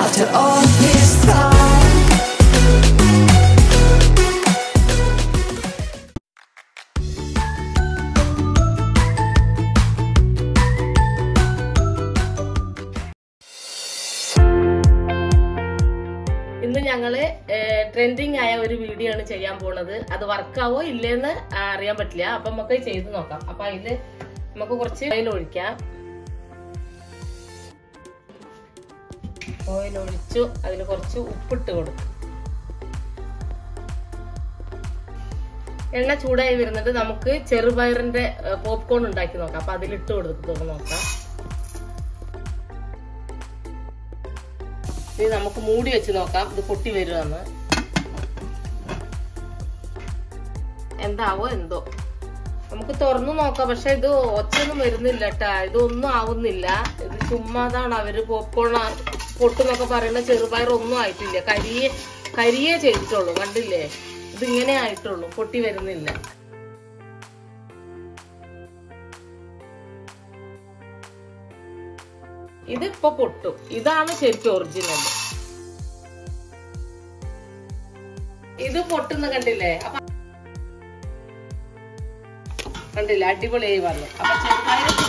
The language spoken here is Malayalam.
after all this time. ഇന്ന് ഞങ്ങള് ട്രെൻഡിങ് ആയ ഒരു വീഡിയോ ആണ് ചെയ്യാൻ പോണത് അത് വർക്കാവോ ഇല്ലേന്ന് അറിയാൻ പറ്റില്ല അപ്പൊ നമുക്ക് ചെയ്ത് നോക്കാം അപ്പൊ അതില് നമുക്ക് കുറച്ച് ഓയിൽ ഒഴിക്കാം ഓയിൽ ഒഴിച്ചു അതിൽ കുറച്ച് ഉപ്പിട്ട് കൊടുക്കും എണ്ണ ചൂടായി വരുന്നത് നമുക്ക് ചെറുപയറിന്റെ പോപ്കോൺ ഉണ്ടാക്കി നോക്കാം അപ്പൊ അതിലിട്ട് കൊടുത്തിട്ട് നോക്കാം ഇത് നമുക്ക് മൂടി വെച്ച് നോക്കാം ഇത് പൊട്ടി വരുമെന്ന് എന്താവോ എന്തോ നമുക്ക് തുറന്നു നോക്കാം പക്ഷെ ഇത് ഒച്ചയൊന്നും വരുന്നില്ല കേട്ടാ ഇതൊന്നും ആവുന്നില്ല ഇത് ചുമ്മാതാണ് അവര് പോപ്കോൺ പൊട്ടെന്നൊക്കെ പറയുന്ന ചെറുപയർ ഒന്നും ആയിട്ടില്ല കരിയെ കരിയേ ചെയ്തിട്ടുള്ളൂ കണ്ടില്ലേ ഇതിങ്ങനെ ആയിട്ടുള്ളൂ പൊട്ടി വരുന്നില്ല ഇതിപ്പോ പൊട്ടും ഇതാണ് ശരിക്കും ഒറിജിനൽ ഇത് പൊട്ടുന്ന കണ്ടില്ലേ അപ്പൊ കണ്ടില്ലേ അടിപൊളിയായി വന്നു അപ്പൊ ചെറുപയർ